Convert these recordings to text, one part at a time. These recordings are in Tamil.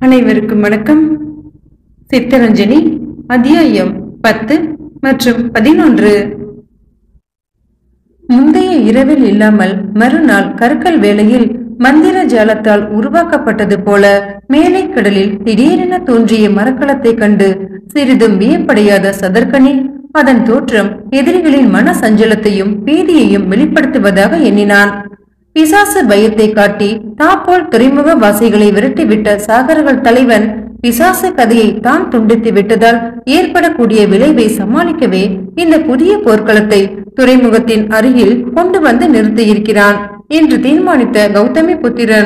அனைவருக்கும் வணக்கம் சித்தரஞ்சனி அத்தியாயம் பத்து மற்றும் பதினொன்று முந்தைய இரவில் இல்லாமல் மறுநாள் கற்கள் வேளையில் மந்திர ஜாலத்தால் உருவாக்கப்பட்டது போல மேலை கடலில் திடீரென தோன்றிய மரக்கலத்தைக் கண்டு சிறிதும் வியப்படையாத சதர்கனி அதன் தோற்றம் எதிரிகளின் மன சஞ்சலத்தையும் பீதியையும் வெளிப்படுத்துவதாக எண்ணினான் பிசாசு பயத்தை காட்டி தாப்போல் துறைமுக வாசிகளை விரட்டிவிட்ட சாகர்கள் தலைவன் பிசாசு கதையை தான் துண்டித்து விட்டதால் ஏற்படக்கூடிய விளைவை சமாளிக்கவே இந்த புதிய போர்க்களத்தை துறைமுகத்தின் அருகில் கொண்டு வந்து நிறுத்தியிருக்கிறான் என்று தீர்மானித்த கௌதமி புத்திரன்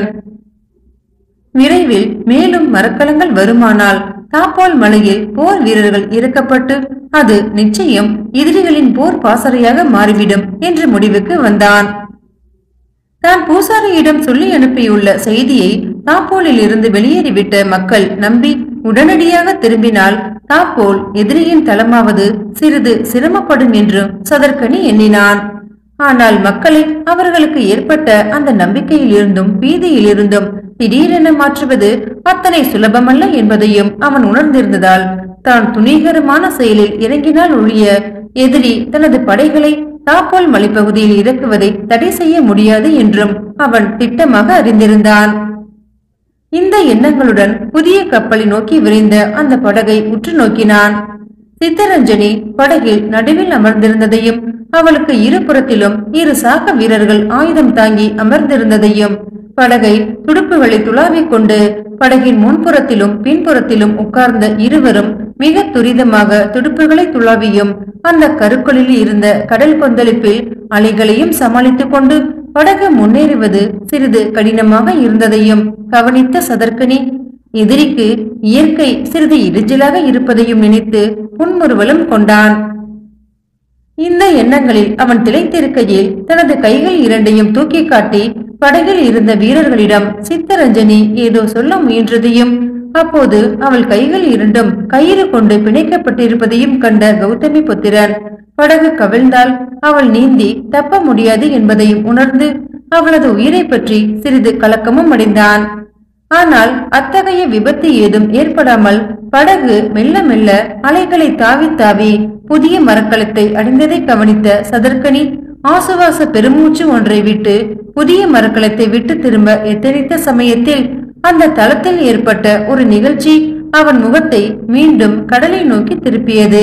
விரைவில் மேலும் மரக்கலங்கள் வருமானால் தாப்பால் மலையில் போர் வீரர்கள் இறக்கப்பட்டு அது நிச்சயம் எதிரிகளின் போர் பாசறையாக மாறிவிடும் என்ற முடிவுக்கு வந்தான் தான் பூசாரியிடம் சொல்லி அனுப்பியுள்ள செய்தியை தாப்போலில் இருந்து வெளியேறிவிட்ட மக்கள் நம்பி உடனடியாக திரும்பினால் தாப்போல் எதிரியின் தளமாவது சிறிது சிரமப்படும் என்றும் சதர்கனி எண்ணினான் ஆனால் மக்களை அவர்களுக்கு ஏற்பட்ட அந்த நம்பிக்கையில் இருந்தும் பீதியில் இருந்தும் திடீரென மாற்றுவது அத்தனை சுலபமல்ல என்பதையும் அவன் உணர்ந்திருந்ததால் தான் துணிகரமான செயலில் இறங்கினால் ஒழிய எதிரி தனது படைகளை தாப்போல் மலைப்பகுதியில் இறக்குவதை தடை செய்ய முடியாது என்றும் அவன் திட்டமாக அறிந்திருந்தான் இந்த எண்ணங்களுடன் புதிய கப்பலை நோக்கி விரைந்த அந்த படகை உற்று நோக்கினான் சித்தரஞ்சனி படகில் நடுவில் அமர்ந்திருந்ததையும் அவளுக்கு இருபுறத்திலும் இரு சாக வீரர்கள் ஆயுதம் தாங்கி அமர்ந்திருந்ததையும் படகை துடுப்புகளை துளாவிக் கொண்டு படகின் முன்புறத்திலும் பின்புறத்திலும் உட்கார்ந்த இருவரும் மிக துரிதமாக துடுப்புகளை துளாவியும் அந்த கருக்களில் இருந்த கடல் கொந்தளிப்பில் அலைகளையும் சமாளித்துக் கொண்டு படகு முன்னேறுவது சிறிது கடினமாக இருந்ததையும் கவனித்த சதர்கனி எதிரிக்கு இயற்கை சிறிது இடிஞ்சலாக இருப்பதையும் நினைத்து புன்முறுவலும் கொண்டான் இந்த எண்ணங்களில் அவன் திளைத்திருக்கையில் தனது கைகள் இரண்டையும் தூக்கி காட்டி படகில் இருந்த வீரர்களிடம் சித்தரஞ்சனி ஏதோ சொல்ல முயன்றதையும் அப்போது அவள் கைகள் இரண்டும் கயிறு கொண்டு பிணைக்கப்பட்டிருப்பதையும் கண்ட கௌதமி புத்திரன் படகு கவிழ்ந்தால் அவள் நீந்தி தப்ப முடியாது என்பதையும் உணர்ந்து அவளது உயிரை பற்றி சிறிது கலக்கமும் அடைந்தான் ஆனால் அத்தகைய விபத்து ஏதும் ஏற்படாமல் படகு மெல்ல மெல்ல அலைகளை தாவி தாவி புதிய மரக்கலத்தை அடைந்ததை கவனித்த சதர்கனி ஆசுவாச பெருமூச்சு ஒன்றை விட்டு புதிய மரக்கலத்தை விட்டு திரும்ப எத்தனித்த சமயத்தில் அந்த தளத்தில் ஏற்பட்ட ஒரு நிகழ்ச்சி அவன் முகத்தை மீண்டும் கடலை நோக்கி திருப்பியது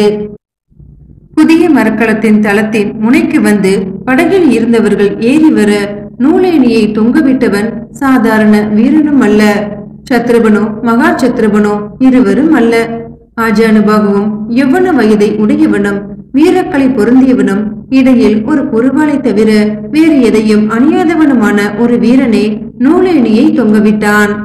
புதிய மரக்கலத்தின் தளத்தின் முனைக்கு வந்து படகில் இருந்தவர்கள் ஏறி வர நூலேணியை தொங்கவிட்டவன் சாதாரண வீரனும் அல்ல சத்ருபனோ மகா சத்ருபனோ இருவரும் அல்ல ஆஜானுபாகவும் எவ்வன வயதை உடையவனும் வீரக்கலை பொருந்தியவனும் இடையில் ஒரு குறுவாலை தவிர வேறு எதையும் அணியாதவனுமான ஒரு வீரனே நூலேணியை தொங்கவிட்டான்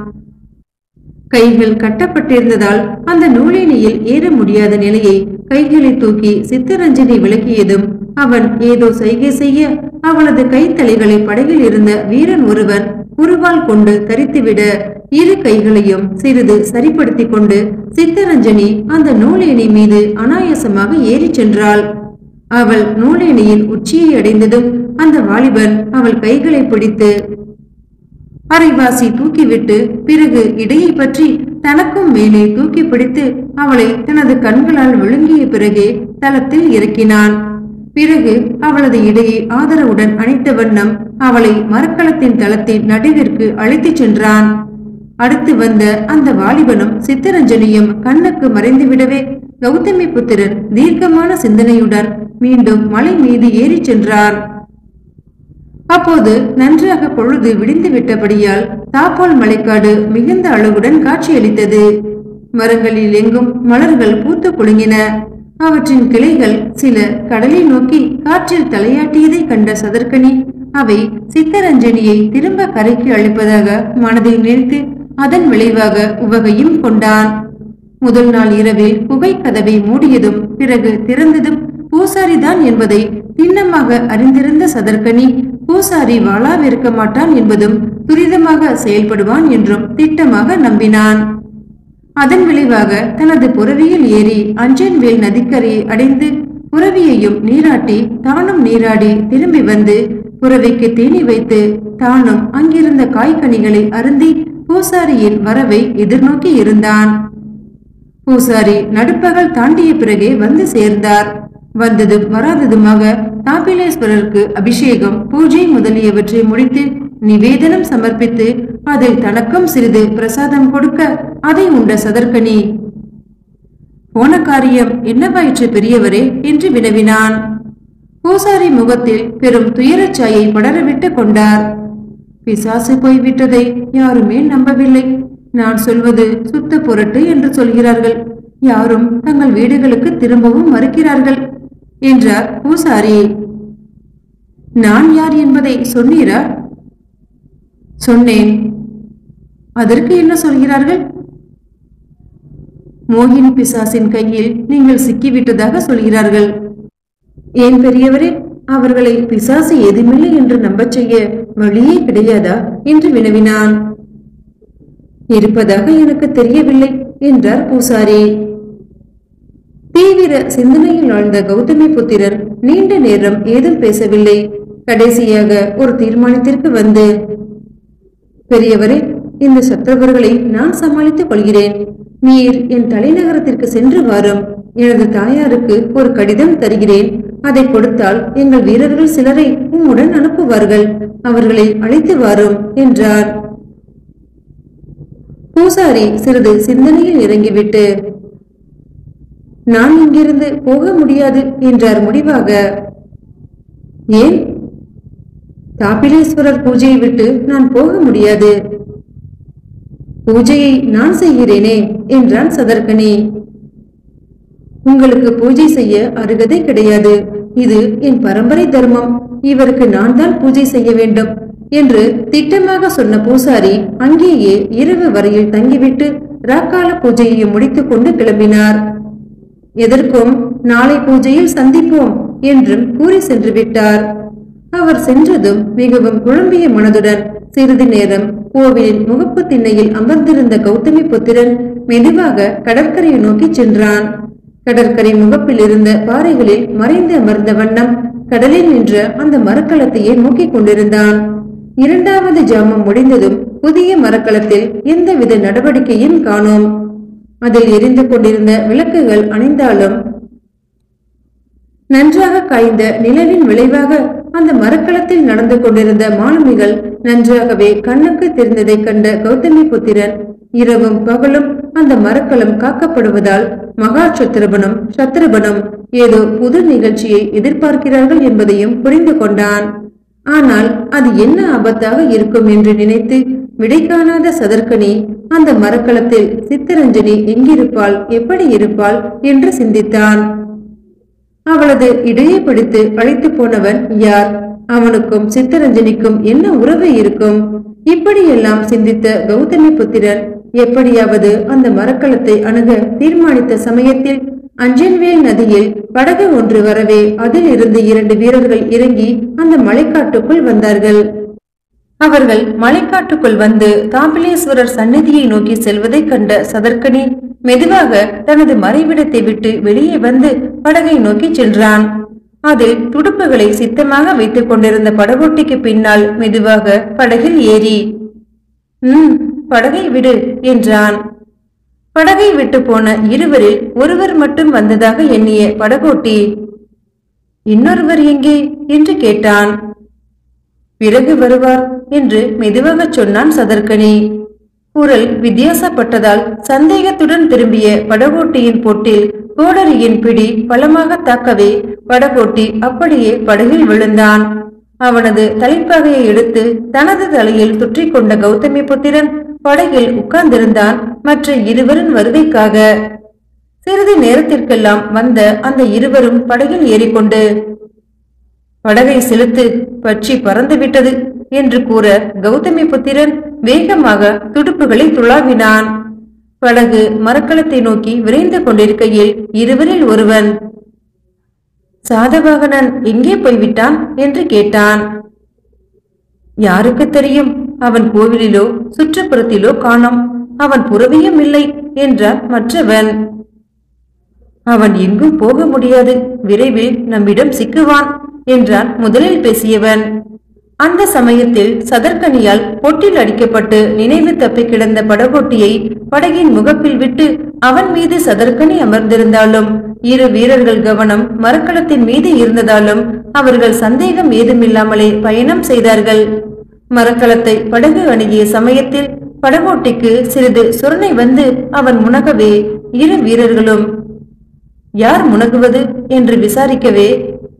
கைகள் கட்டப்பட்டிருந்ததால் அந்த நூலேணியில் ஏற முடியாத நிலையை கைகளை தூக்கி சித்தரஞ்சனை விளக்கியதும் அவன் ஏதோ சைகை செய்ய அவளது கைத்தலைகளை படகில் இருந்த வீரன் ஒருவன் குறுவால் கொண்டு தரித்துவிட இரு கைகளையும் சிறிது சரிப்படுத்திக் கொண்டு சித்தரஞ்சனி அந்த நூலேணி மீது அனாயாசமாக ஏறிச் சென்றாள் அவள் நூலேணியின் உச்சியை அடைந்ததும் அந்த வாலிபன் அவள் கைகளை பிடித்து அரைவாசி தூக்கிவிட்டு பிறகு இடையை பற்றி தனக்கும் மேலே தூக்கி பிடித்து அவளை தனது கண்களால் விழுங்கிய பிறகே தளத்தில் இறக்கினான் பிறகு அவளது இடையை ஆதரவுடன் அணைத்த வண்ணம் அவளை மரக்கலத்தின் தளத்தின் நடுவிற்கு அழைத்துச் சென்றான் அடுத்து வந்த அந்த வாலிபனும் சித்தரஞ்சனியும் கண்ணுக்கு மறைந்துவிடவே கௌதமி புத்திரன் தீர்க்கமான சிந்தனையுடன் மீண்டும் மலை மீது ஏறிச் சென்றான் அப்போது நன்றாக பொழுது விடிந்து விட்டபடியால் தாப்பால் மலைக்காடு மிகுந்த அழகுடன் காட்சியளித்தது மரங்களில் எங்கும் மலர்கள் பூத்து குலுங்கின அவற்றின் கிளைகள் சில கடலை நோக்கி காற்றில் தலையாட்டியதை கண்ட சதர்கனி அவை சித்தரஞ்சனியை திரும்ப கரைக்கு அழைப்பதாக மனதில் நினைத்து அதன் விளைவாக உவகையும் கொண்டான் முதல் நாள் இரவில் குகை கதவை மூடியதும் பிறகு திறந்ததும் பூசாரிதான் என்பதை திண்ணமாக அறிந்திருந்த சதர்கனி பூசாரி வாளாவிருக்க மாட்டான் என்பதும் துரிதமாக செயல்படுவான் என்றும் திட்டமாக நம்பினான் அதன் விளைவாக தனது புறவியில் ஏறி அஞ்சன்வேல் நதிக்கரையை அடைந்து புறவியையும் நீராட்டி தானும் நீராடி திரும்பி வந்து புறவிக்கு தீனி வைத்து தானும் அங்கிருந்த காய்கனிகளை அருந்தி பூசாரியின் வரவை எதிர்நோக்கி இருந்தான் பூசாரி நடுப்பகல் தாண்டிய பிறகே வந்து சேர்ந்தார் வந்ததும் வராததுமாக தாபிலேஸ்வரருக்கு அபிஷேகம் பூஜை முதலியவற்றை முடித்து நிவேதனம் சமர்ப்பித்து அதில் தனக்கும் சிறிது பிரசாதம் கொடுக்க அதை உண்ட சதர்கனி போன காரியம் என்னவாயிற்று பெரியவரே என்று வினவினான் பூசாரி முகத்தில் பெரும் துயரச்சாயை படரவிட்டு கொண்டார் பிசாசு போய்விட்டதை யாருமே நம்பவில்லை நான் சொல்வது சுத்த புரட்டு என்று சொல்கிறார்கள் யாரும் தங்கள் வீடுகளுக்கு திரும்பவும் மறுக்கிறார்கள் என்றார் பூசாரி நான் யார் என்பதை சொன்னீரா சொன்னேன் அதற்கு என்ன சொல்கிறார்கள் மோகினி பிசாசின் கையில் நீங்கள் சிக்கிவிட்டதாக சொல்கிறார்கள் ஏன் பெரியவரே அவர்களை பிசாசு எதுமில்லை என்று நம்பச் செய்ய வழியே கிடையாதா என்று வினவினான் இருப்பதாக எனக்கு தெரியவில்லை என்றார் பூசாரி தீவிர சிந்தனையில் ஆழ்ந்த கௌதமி புத்திரன் நீண்ட நேரம் ஏதும் பேசவில்லை கடைசியாக ஒரு தீர்மானத்திற்கு வந்து பெரியவரே இந்த சத்தவர்களை நான் சமாளித்துக் கொள்கிறேன் நீர் என் தலைநகரத்திற்கு சென்று வாரும் எனது தாயாருக்கு ஒரு கடிதம் தருகிறேன் அதை கொடுத்தால் எங்கள் வீரர்கள் சிலரை உம்முடன் அனுப்புவார்கள் அவர்களை அழைத்து வாரும் என்றார் பூசாரி சிறிது சிந்தனையில் இறங்கிவிட்டு நான் இங்கிருந்து போக முடியாது என்றார் முடிவாக ஏன் தாபிலேஸ்வரர் பூஜையை விட்டு நான் போக முடியாது பூஜையை நான் செய்கிறேனே என்றான் சதர்கனி உங்களுக்கு பூஜை செய்ய அருகதை கிடையாது இது என் பரம்பரை தர்மம் இவருக்கு நான் தான் பூஜை செய்ய வேண்டும் என்று திட்டமாக சொன்ன பூசாரி அங்கேயே இரவு வரையில் தங்கிவிட்டு ராக்கால பூஜையை முடித்துக் கொண்டு கிளம்பினார் எதற்கும் நாளை பூஜையில் சந்திப்போம் என்றும் கூறி சென்று விட்டார் அவர் சென்றதும் மிகவும் குழம்பிய மனதுடன் சிறிது நேரம் கோவிலின் முகப்பு திண்ணையில் அமர்ந்திருந்த கௌதமி புத்திரன் மெதுவாக கடற்கரையை நோக்கி சென்றான் கடற்கரை முகப்பில் இருந்த பாறைகளில் மறைந்து அமர்ந்த வண்ணம் கடலில் நின்ற அந்த மரக்கலத்தையே நோக்கிக் கொண்டிருந்தான் இரண்டாவது ஜாமம் முடிந்ததும் புதிய மரக்கலத்தில் எந்தவித நடவடிக்கையும் காணோம் அதில் எரிந்து கொண்டிருந்த விளக்குகள் அணைந்தாலும் நன்றாக காய்ந்த நிழலின் விளைவாக அந்த மரக்களத்தில் நடந்து கொண்டிருந்த மாலுமிகள் நன்றாகவே கண்ணுக்கு தெரிந்ததைக் கண்ட கௌதமி புத்திரன் இரவும் பகலும் அந்த மரக்கலம் காக்கப்படுவதால் மகா சத்திரபனம் சத்திரபனம் ஏதோ புது நிகழ்ச்சியை எதிர்பார்க்கிறார்கள் என்பதையும் புரிந்து கொண்டான் ஆனால் அது என்ன ஆபத்தாக இருக்கும் என்று நினைத்து விடை காணாத சதர்கனி அந்த மரக்களத்தில் சித்தரஞ்சனி எங்கிருப்பாள் எப்படி இருப்பாள் என்று சிந்தித்தான் அவளது இடையே பிடித்து அழைத்து போனவன் யார் அவனுக்கும் சித்தரஞ்சனிக்கும் என்ன உறவு இருக்கும் இப்படியெல்லாம் சிந்தித்த கௌதமி புத்திரன் எப்படியாவது அந்த மரக்கலத்தை அணுக தீர்மானித்த சமயத்தில் அஞ்சன்வேல் நதியில் படகு ஒன்று வரவே அதில் இருந்து இரண்டு வீரர்கள் இறங்கி அந்த மலைக்காட்டுக்குள் வந்தார்கள் அவர்கள் மலைக்காட்டுக்குள் வந்து தாம்பிலேஸ்வரர் சந்நிதியை நோக்கி செல்வதைக் கண்ட சதர்கனி மெதுவாக தனது மறைவிடத்தை விட்டு வெளியே வந்து படகை நோக்கி சென்றான் அதில் துடுப்புகளை சித்தமாக வைத்துக் கொண்டிருந்த படகோட்டிக்கு பின்னால் மெதுவாக படகில் ஏறி ம் படகை விடு என்றான் படகை விட்டு போன இருவரில் ஒருவர் மட்டும் வந்ததாக எண்ணிய படகோட்டி இன்னொருவர் எங்கே என்று கேட்டான் பிறகு வருவார் என்று மெதுவாகச் சொன்னான் சதர்கனி குரல் வித்தியாசப்பட்டதால் சந்தேகத்துடன் திரும்பிய படகோட்டியின் போட்டில் கோடரியின் பிடி பலமாக தாக்கவே படகோட்டி அப்படியே படகில் விழுந்தான் அவனது தலைப்பாகையை எடுத்து தனது தலையில் சுற்றிக் கொண்ட கௌதமி புத்திரன் படகில் உட்கார்ந்திருந்தான் மற்ற இருவரின் வருகைக்காக சிறிது நேரத்திற்கெல்லாம் வந்த அந்த இருவரும் படகில் ஏறிக்கொண்டு படகை செலுத்து பற்றி பறந்து விட்டது என்று கூற கௌதமி புத்திரன் வேகமாக துடுப்புகளை துளாவினான் படகு மரக்கலத்தை நோக்கி விரைந்து கொண்டிருக்கையில் இருவரில் ஒருவன் சாதவாகனன் எங்கே போய்விட்டான் என்று கேட்டான் யாருக்கு தெரியும் அவன் கோவிலிலோ சுற்றுப்புறத்திலோ காணோம் அவன் புறவியும் இல்லை என்றான் மற்றவன் அவன் எங்கும் போக முடியாது விரைவில் நம்மிடம் சிக்குவான் என்றான் முதலில் பேசியவன் அந்த சமயத்தில் சதர்கனியால் பொட்டில் அடிக்கப்பட்டு நினைவு தப்பி கிடந்த படகோட்டியை படகின் முகப்பில் விட்டு அவன் மீது சதர்கனி அமர்ந்திருந்தாலும் இரு வீரர்கள் கவனம் மரக்கலத்தின் மீது இருந்ததாலும் அவர்கள் சந்தேகம் ஏதுமில்லாமலே பயணம் செய்தார்கள் மரக்கலத்தை படகு அணுகிய சமயத்தில் படகோட்டிக்கு சிறிது சுரணை வந்து அவன் முனகவே இரு வீரர்களும் யார் முனகுவது என்று விசாரிக்கவே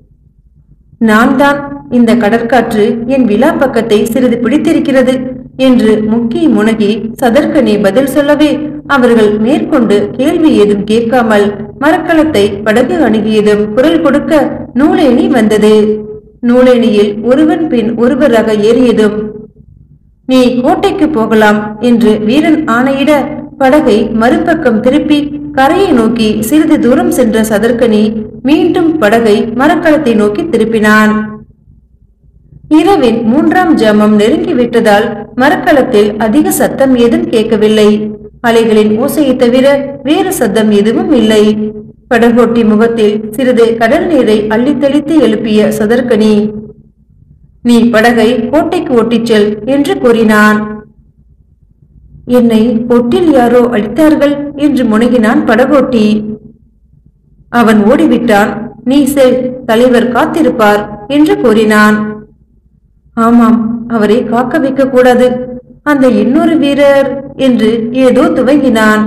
நான் தான் இந்த கடற்காற்று என் விழா பக்கத்தை சிறிது பிடித்திருக்கிறது என்று முக்கி முனகி சதர்கனி பதில் சொல்லவே அவர்கள் மேற்கொண்டு கேள்வி ஏதும் கேட்காமல் மரக்கலத்தை படகு அணுகியதும் குரல் கொடுக்க நூலேணி வந்தது நூலேணியில் ஒருவன் பின் ஒருவராக ஏறியதும் நீ கோட்டைக்கு போகலாம் என்று வீரன் ஆணையிட படகை மறுபக்கம் திருப்பி கரையை நோக்கி சிறிது தூரம் சென்ற சதர்கனி மீண்டும் படகை மரக்கலத்தை நோக்கி திருப்பினான் இரவின் மூன்றாம் ஜாமம் நெருங்கிவிட்டதால் மரக்கலத்தில் அதிக சத்தம் ஏதும் கேட்கவில்லை அலைகளின் ஓசையை தவிர வேறு சத்தம் எதுவும் இல்லை படகோட்டி முகத்தில் சிறிது கடல் நீரை அள்ளித் தெளித்து எழுப்பிய சதர்கனி நீ படகை கோட்டைக்கு ஓட்டிச் செல் என்று கூறினான் என்னை பொட்டில் யாரோ அடித்தார்கள் என்று முனகினான் படகோட்டி அவன் ஓடிவிட்டான் நீ செல் தலைவர் காத்திருப்பார் என்று கூறினான் ஆமாம் அவரை காக்க வைக்க கூடாது அந்த இன்னொரு வீரர் என்று ஏதோ துவங்கினான்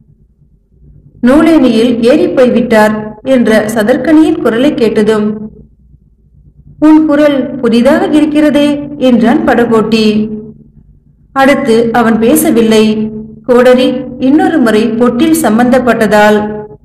நூலேணியில் ஏறிப் போய்விட்டார் என்ற சதர்கனியின் குரலை கேட்டதும் உன் குரல் புதிதாக இருக்கிறதே என்றான் படகோட்டி அடுத்து அவன் பேசவில்லை கோடரி இன்னொரு முறை பொட்டில் சம்பந்தப்பட்டதால்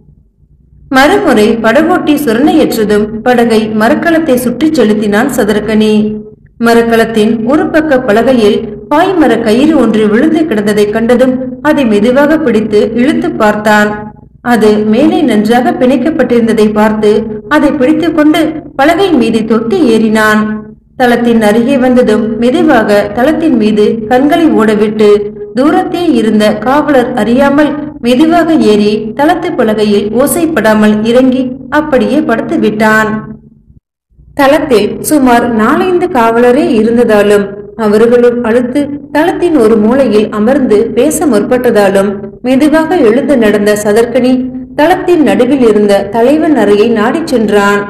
மறுமுறை படகோட்டி சுரணையற்றதும் படகை மரக்கலத்தை சுற்றிச் செலுத்தினான் சதர்கனி மரக்கலத்தின் ஒரு பக்க பலகையில் பாய்மர கயிறு ஒன்று விழுந்து கிடந்ததை கண்டதும் அதை மெதுவாக பிடித்து இழுத்து பார்த்தான் அது மேலே நன்றாக பிணைக்கப்பட்டிருந்ததை பார்த்து அதை பிடித்துக்கொண்டு பலகை மீது தொட்டி ஏறினான் தளத்தின் அருகே வந்ததும் மெதுவாக தளத்தின் மீது கண்களை ஓடவிட்டு தூரத்தே இருந்த காவலர் அறியாமல் மெதுவாக ஏறி தளத்து பலகையில் ஓசைப்படாமல் இறங்கி அப்படியே படுத்து விட்டான் தளத்தில் சுமார் நாலைந்து காவலரே இருந்ததாலும் அவர்களுள் அழுத்து தளத்தின் ஒரு மூலையில் அமர்ந்து பேச முற்பட்டதாலும் மெதுவாக எழுந்து நடந்த சதர்கனி தளத்தின் நடுவில் இருந்த தலைவன் அறையை நாடிச் சென்றான்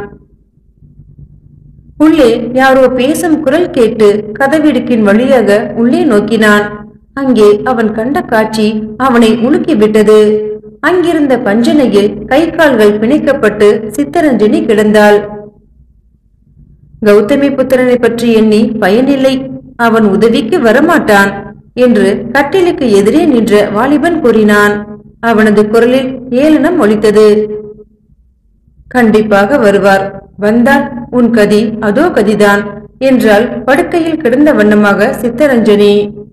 உள்ளே யாரோ பேசும் குரல் கேட்டு கதவிடுக்கின் வழியாக உள்ளே நோக்கினான் அங்கே அவன் கண்ட காட்சி அவனை உலுக்கி விட்டது அங்கிருந்த பஞ்சனையில் கை கால்கள் பிணைக்கப்பட்டு சித்தரஞ்சனி கிடந்தாள் கௌதமி புத்திரனை பற்றி எண்ணி பயனில்லை அவன் உதவிக்கு வரமாட்டான் என்று கட்டிலுக்கு எதிரே நின்ற வாலிபன் கூறினான் அவனது குரலில் ஏளனம் ஒலித்தது கண்டிப்பாக வருவார் வந்தால் உன் கதி அதோ கதிதான் என்றால் படுக்கையில் கிடந்த வண்ணமாக சித்தரஞ்சனி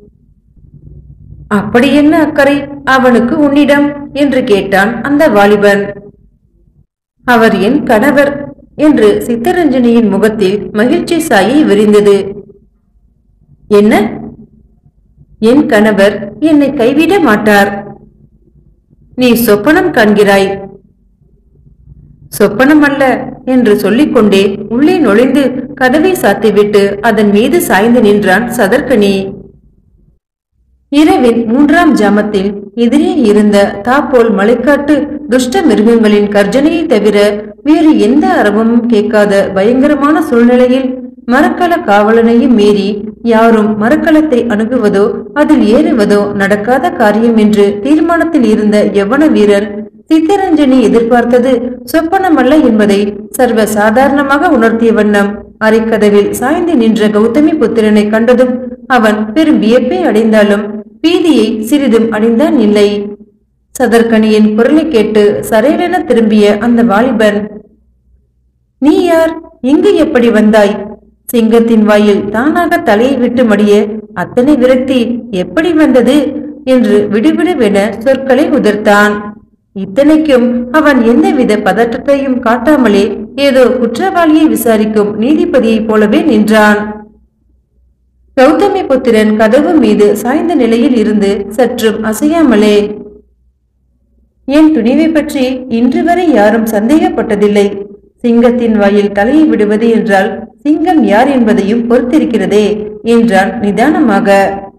அப்படி என்ன அக்கறை அவனுக்கு உன்னிடம் என்று கேட்டான் அந்த வாலிபன் அவர் என் கணவர் என்று சித்தரஞ்சனியின் முகத்தில் மகிழ்ச்சி சாயை விரிந்தது என்ன என் கணவர் என்னை கைவிட மாட்டார் நீ சொப்பனம் காண்கிறாய் சொப்பனம் அல்ல என்று சொல்லிக்கொண்டே உள்ளே நுழைந்து கதவை சாத்திவிட்டு அதன் மீது சாய்ந்து நின்றான் சதர்கனி இரவின் மூன்றாம் ஜாமத்தில் எதிரே இருந்த தாப்போல் மலைக்காட்டு துஷ்ட மிருகங்களின் கர்ஜனையை தவிர வேறு எந்த அரவமும் கேட்காத பயங்கரமான சூழ்நிலையில் மரக்கல காவலனையும் மீறி யாரும் மரக்கலத்தை அணுகுவதோ அதில் ஏறுவதோ நடக்காத காரியம் என்று தீர்மானத்தில் இருந்த யவன வீரன் சித்தரஞ்சனி எதிர்பார்த்தது சொப்பனமல்ல என்பதை சர்வ சாதாரணமாக உணர்த்திய வண்ணம் அரைக்கதவில் சாய்ந்து நின்ற கௌதமி புத்திரனை கண்டதும் அவன் பெரும் வியப்பை அடைந்தாலும் பீதியை சிறிதும் அடைந்தான் இல்லை சதர்கனியின் குரலை கேட்டு சரையென திரும்பிய அந்த வாலிபன் நீ யார் இங்கு எப்படி வந்தாய் சிங்கத்தின் வாயில் தானாக தலையை விட்டு மடிய அத்தனை விரக்தி எப்படி வந்தது என்று விடுவிடுவென சொற்களை உதிர்த்தான் இத்தனைக்கும் அவன் எந்தவித பதற்றத்தையும் காட்டாமலே ஏதோ குற்றவாளியை விசாரிக்கும் நீதிபதியைப் போலவே நின்றான் கௌதமி புத்திரன் கதவு மீது சாய்ந்த நிலையில் இருந்து சற்றும் அசையாமலே என் துணிவை பற்றி இன்று வரை யாரும் சந்தேகப்பட்டதில்லை சிங்கத்தின் வாயில் தலையை விடுவது என்றால் சிங்கம் யார் என்பதையும் பொறுத்திருக்கிறதே என்றான் நிதானமாக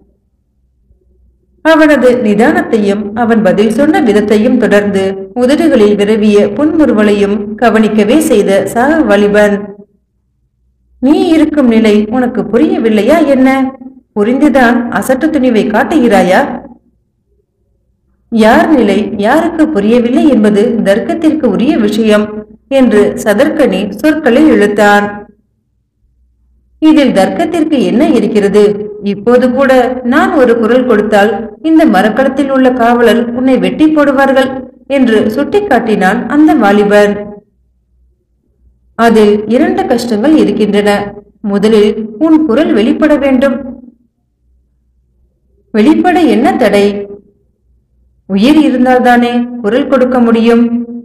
அவனது நிதானத்தையும் அவன் பதில் சொன்ன விதத்தையும் தொடர்ந்து உதடுகளில் விரவிய புன்முறுவலையும் கவனிக்கவே செய்த சக வாலிபன் நீ இருக்கும் நிலை உனக்கு புரியவில்லையா என்ன புரிந்துதான் அசட்டு துணிவை காட்டுகிறாயா யார் நிலை யாருக்கு புரியவில்லை என்பது தர்க்கத்திற்கு உரிய விஷயம் என்று சதர்கனி சொற்களை இழுத்தான் இதில் தர்க்கத்திற்கு என்ன இருக்கிறது இப்போது கூட நான் ஒரு குரல் கொடுத்தால் இந்த மரக்களத்தில் உள்ள காவலர் உன்னை வெட்டி போடுவார்கள் என்று சுட்டிக்காட்டினான் அந்த வாலிபன் அதில் இரண்டு கஷ்டங்கள் இருக்கின்றன முதலில் உன் குரல் வெளிப்பட வேண்டும் வெளிப்பட என்ன தடை உயிர் இருந்தால்தானே குரல் கொடுக்க முடியும்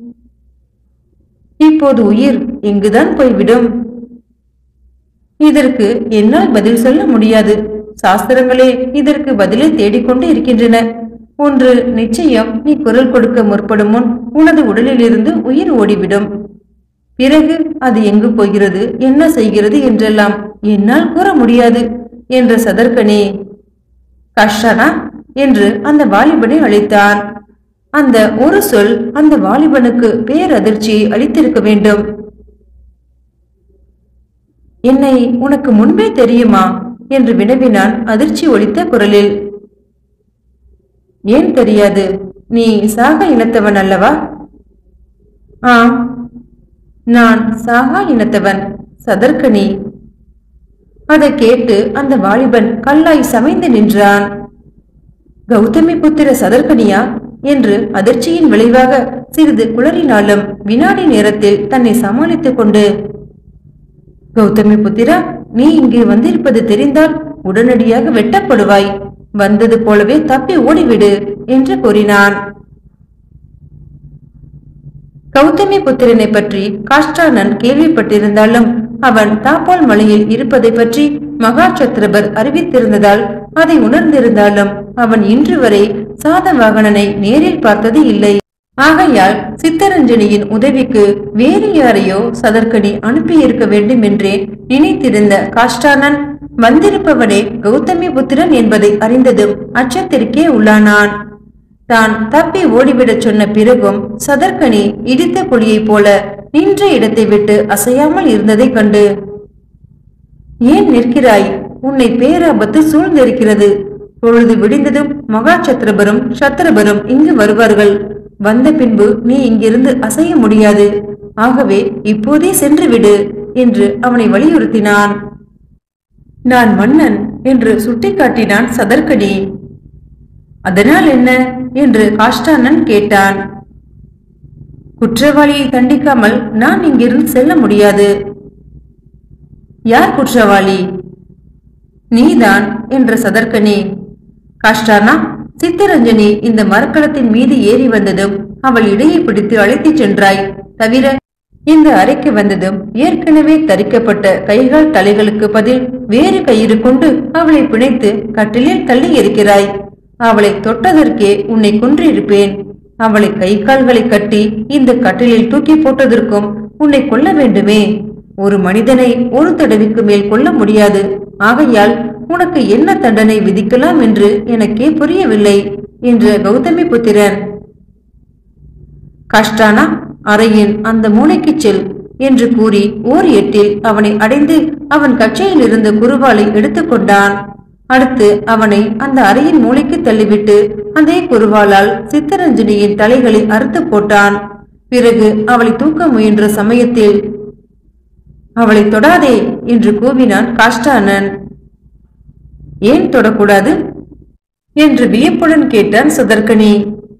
இப்போது உயிர் எங்குதான் போய்விடும் இதற்கு என்னால் பதில் சொல்ல முடியாது சாஸ்திரங்களே இதற்கு பதிலை தேடிக்கொண்டு இருக்கின்றன ஒன்று நிச்சயம் நீ குரல் கொடுக்க முற்படும் முன் உனது உடலிலிருந்து உயிர் ஓடிவிடும் பிறகு அது எங்கு போகிறது என்ன செய்கிறது என்றெல்லாம் என்னால் கூற முடியாது என்ற சதர்கனே கஷ்டனா என்று அந்த வாலிபனை அழைத்தான் அந்த ஒரு சொல் அந்த வாலிபனுக்கு பேரதிர்ச்சியை அளித்திருக்க வேண்டும் என்னை உனக்கு முன்பே தெரியுமா என்று வினவினான் அதிர்ச்சி ஒலித்த குரலில் ஏன் தெரியாது நீ சாக இனத்தவன் அல்லவா ஆம் நான் சாகா இனத்தவன் சதர்கனி அதை கேட்டு அந்த வாலிபன் கல்லாய் சமைந்து நின்றான் கௌதமி புத்திர சதர்கனியா என்று அதிர்ச்சியின் விளைவாக சிறிது குளறினாலும் வினாடி நேரத்தில் தன்னை சமாளித்துக் கொண்டு கௌதமி புத்திரா நீ இங்கே வந்திருப்பது தெரிந்தால் உடனடியாக வெட்டப்படுவாய் வந்தது போலவே தப்பி ஓடிவிடு என்று கூறினான் கௌதமி புத்திரனை பற்றி காஷ்டானன் கேள்விப்பட்டிருந்தாலும் அவன் தாப்பால் மலையில் இருப்பதை பற்றி மகா சத்ரபர் அறிவித்திருந்ததால் அதை உணர்ந்திருந்தாலும் அவன் இன்று வரை சாதவாகனனை நேரில் பார்த்தது இல்லை ஆகையால் சித்தரஞ்சனியின் உதவிக்கு வேறு யாரையோ சதர்கனி அனுப்பியிருக்க வேண்டும் என்றே நினைத்திருந்த காஷ்டானன் வந்திருப்பவனே கௌதமி புத்திரன் என்பதை அறிந்ததும் அச்சத்திற்கே உள்ளானான் தான் தப்பி ஓடிவிடச் சொன்ன பிறகும் சதர்கனி இடித்த புலியைப் போல நின்ற இடத்தை விட்டு அசையாமல் இருந்ததைக் கண்டு ஏன் நிற்கிறாய் உன்னை பேராபத்து சூழ்ந்திருக்கிறது பொழுது விடிந்ததும் மகா சத்ரபரும் சத்ரபரும் இங்கு வருவார்கள் வந்த பின்பு நீ இங்கிருந்து அசைய முடியாது ஆகவே இப்போதே சென்று விடு என்று அவனை வலியுறுத்தினான் நான் மன்னன் என்று சுட்டிக்காட்டினான் சதர்கடி அதனால் என்ன என்று காஷ்டானன் கேட்டான் குற்றவாளியை தண்டிக்காமல் நான் இங்கிருந்து செல்ல முடியாது யார் குற்றவாளி நீதான் என்ற சதர்கனே காஷ்டானா சித்தரஞ்சனி இந்த மரக்கலத்தின் மீது ஏறி வந்ததும் அவள் இடையை பிடித்து அழைத்துச் சென்றாய் தவிர இந்த அறைக்கு வந்ததும் ஏற்கனவே தரிக்கப்பட்ட கைகால் தலைகளுக்கு பதில் வேறு கயிறு கொண்டு அவளை பிணைத்து கட்டிலில் தள்ளி இருக்கிறாய் அவளை தொட்டதற்கே உன்னை கொன்றிருப்பேன் அவளை கை கால்களை கட்டி இந்த கட்டிலில் தூக்கி போட்டதற்கும் உன்னை கொல்ல வேண்டுமே ஒரு மனிதனை ஒரு தடவைக்கு மேல் கொல்ல முடியாது ஆகையால் உனக்கு என்ன தண்டனை விதிக்கலாம் என்று எனக்கே புரியவில்லை என்று கௌதமி புத்திரன் கஷ்டானா அறையின் அந்த மூளைக்குச் செல் என்று கூறி ஓர் எட்டில் அவனை அடைந்து அவன் கச்சையில் இருந்த குருவாலை எடுத்துக்கொண்டான் அடுத்து அவனை அந்த அறையின் மூளைக்கு தள்ளிவிட்டு அதே குருவாலால் சித்தரஞ்சனியின் தலைகளை அறுத்து போட்டான் பிறகு அவளை தூக்க முயன்ற சமயத்தில் அவளை தொடாதே என்று கூவினான் காஷ்டானன் ஏன் தொடக்கூடாது என்று வியப்புடன் கேட்டான் சுதர்கனி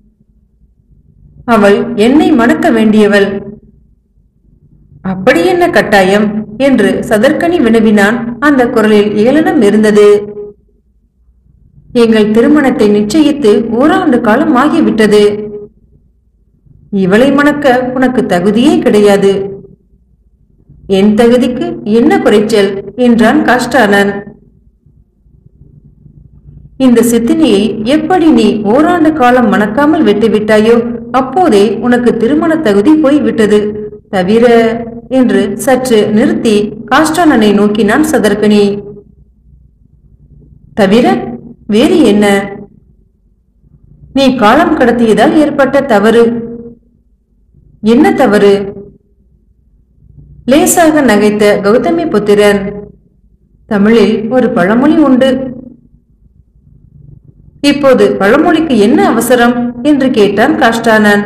அவள் என்னை மணக்க வேண்டியவள் அப்படி என்ன கட்டாயம் என்று சதர்கனி வினவினான் அந்த குரலில் ஏளனம் இருந்தது எங்கள் திருமணத்தை நிச்சயித்து ஓராண்டு காலம் ஆகிவிட்டது இவளை மணக்க உனக்கு தகுதியே கிடையாது என் தகுதிக்கு என்ன குறைச்சல் என்றான் காஷ்டானன் இந்த சித்தினியை எப்படி நீ ஓராண்டு காலம் மணக்காமல் விட்டுவிட்டாயோ அப்போதே உனக்கு திருமண தகுதி போய்விட்டது தவிர என்று சற்று நிறுத்தி காஷ்டானனை நோக்கினான் சதர்கனி தவிர வேறு என்ன நீ காலம் கடத்தியதால் ஏற்பட்ட தவறு என்ன தவறு லேசாக நகைத்த கௌதமி புத்திரன் தமிழில் ஒரு பழமொழி உண்டு இப்போது பழமொழிக்கு என்ன அவசரம் என்று கேட்டான் காஷ்டானன்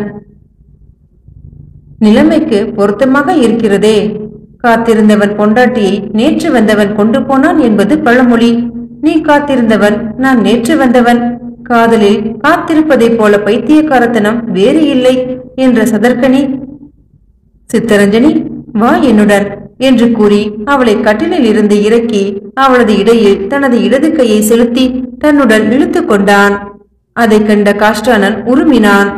நிலைமைக்கு பொருத்தமாக இருக்கிறதே காத்திருந்தவன் பொண்டாட்டியை நேற்று வந்தவன் கொண்டு போனான் என்பது பழமொழி நீ காத்திருந்தவன் நான் நேற்று வந்தவன் காதலில் காத்திருப்பதைப் போல பைத்தியக்காரத்தனம் வேறு இல்லை என்ற சதர்கனி சித்தரஞ்சனி வா என்னுடன் என்று கூறி அவளை கட்டிலில் இருந்து இறக்கி அவளது இடையில் தனது இடது கையை செலுத்தி தன்னுடன் இழுத்து கொண்டான் அதைக் கண்ட காஷ்டானன் உருமினான்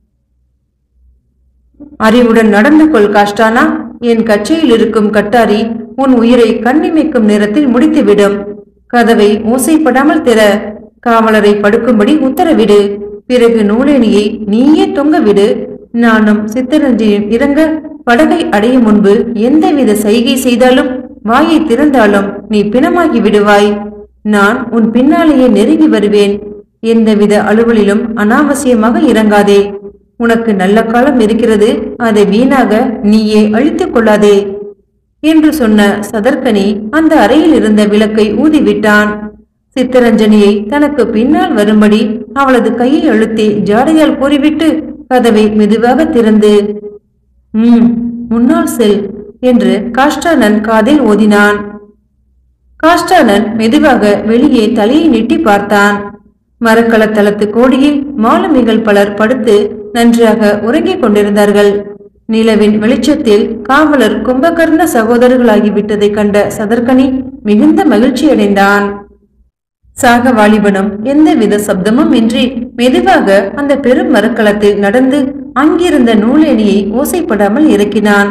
அறிவுடன் நடந்து கொள் காஷ்டானா என் கச்சையில் இருக்கும் கட்டாரி உன் உயிரை கண்ணிமைக்கும் நேரத்தில் முடித்துவிடும் கதவை ஓசைப்படாமல் திற காவலரை படுக்கும்படி உத்தரவிடு பிறகு நூலேணியை நீயே தொங்க விடு நானும் சித்தரஞ்சியும் இறங்க படகை அடையும் முன்பு எந்தவித சைகை செய்தாலும் வாயை திறந்தாலும் நீ பிணமாகி விடுவாய் நான் உன் பின்னாலேயே நெருங்கி வருவேன் எந்தவித அலுவலிலும் அனாவசியமாக இறங்காதே உனக்கு நல்ல காலம் இருக்கிறது அதை வீணாக நீயே அழித்துக் கொள்ளாதே என்று சொன்ன சதர்கனி அந்த அறையில் இருந்த விளக்கை ஊதிவிட்டான் சித்தரஞ்சனியை தனக்கு பின்னால் வரும்படி அவளது கையை அழுத்தி ஜாடையால் கூறிவிட்டு கதவை மெதுவாக திறந்து ம் முன்னால் செல் என்று காஷ்டானன் காதில் ஓதினான் காஷ்டானன் மெதுவாக வெளியே தலையை நீட்டி பார்த்தான் மரக்கலத்தளத்து கோடியில் மாலுமிகள் பலர் படுத்து நன்றாக உறங்கிக் கொண்டிருந்தார்கள் நிலவின் வெளிச்சத்தில் காவலர் கும்பகர்ண சகோதரர்களாகிவிட்டதைக் கண்ட சதர்கனி மிகுந்த மகிழ்ச்சியடைந்தான் சாக வாலிபனும் எந்தவித சப்தமும் இன்றி மெதுவாக அந்த பெரும் மரக்கலத்தில் நடந்து அங்கிருந்த நூலேணியை ஓசைப்படாமல் இறக்கினான்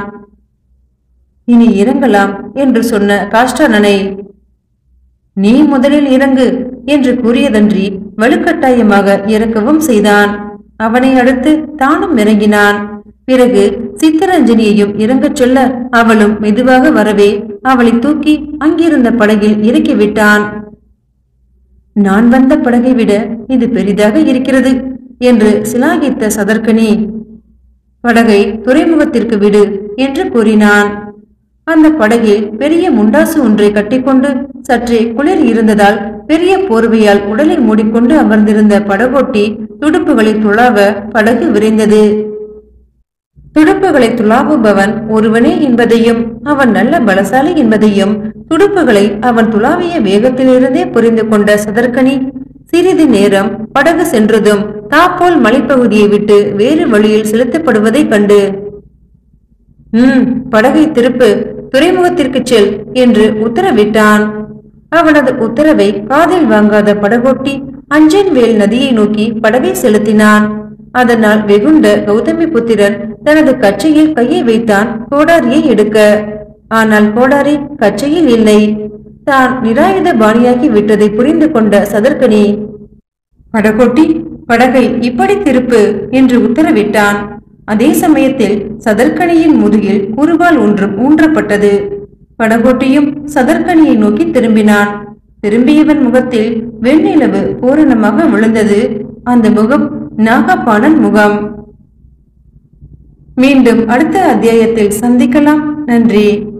இனி இறங்கலாம் என்று சொன்ன காஷ்டானனை நீ முதலில் இறங்கு என்று கூறியதன்றி வலுக்கட்டாயமாக இறக்கவும் செய்தான் அவனை அடுத்து தானும் இறங்கினான் பிறகு சித்தரஞ்சனியையும் இறங்கச் சொல்ல அவளும் மெதுவாக வரவே அவளை தூக்கி அங்கிருந்த படகில் இறக்கிவிட்டான் நான் வந்த படகை விட இது பெரிதாக இருக்கிறது என்று சிலாகித்த சதர்கனி படகை துறைமுகத்திற்கு விடு என்று கூறினான் அந்த படகில் பெரிய முண்டாசு ஒன்றை கட்டிக்கொண்டு சற்றே குளிர் இருந்ததால் பெரிய போர்வையால் உடலை மூடிக்கொண்டு அமர்ந்திருந்த படகோட்டி துடுப்புகளை துளாவ படகு விரைந்தது துடுப்புகளை துளாவுபவன் ஒருவனே என்பதையும் அவன் நல்ல பலசாலி என்பதையும் துடுப்புகளை அவன் துளாவிய வேகத்திலிருந்தே புரிந்து கொண்ட சதர்கனி சிறிது நேரம் படகு சென்றதும் தாப்போல் மலைப்பகுதியை விட்டு வேறு வழியில் செலுத்தப்படுவதைக் கண்டு ம் படகை திருப்பு துறைமுகத்திற்கு செல் என்று உத்தரவிட்டான் அவனது உத்தரவை காதில் வாங்காத படகோட்டி அஞ்சன்வேல் நதியை நோக்கி படகை செலுத்தினான் அதனால் வெகுண்ட கௌதமி புத்திரன் தனது கச்சையில் கையை வைத்தான் கோடாரியை எடுக்க ஆனால் கோடாரி கச்சையில் இல்லை தான் நிராயுத பாணியாகி விட்டதை புரிந்து கொண்ட சதர்கனி படகோட்டி படகை இப்படி திருப்பு என்று உத்தரவிட்டான் அதே சமயத்தில் சதர்கனியின் முதுகில் குறுவால் ஒன்றும் ஊன்றப்பட்டது படகோட்டியும் சதர்கனியை நோக்கி திரும்பினான் திரும்பியவன் முகத்தில் வெண்ணிலவு பூரணமாக விழுந்தது அந்த முகம் நாகப்பாணன் முகம் மீண்டும் அடுத்த அத்தியாயத்தில் சந்திக்கலாம் நன்றி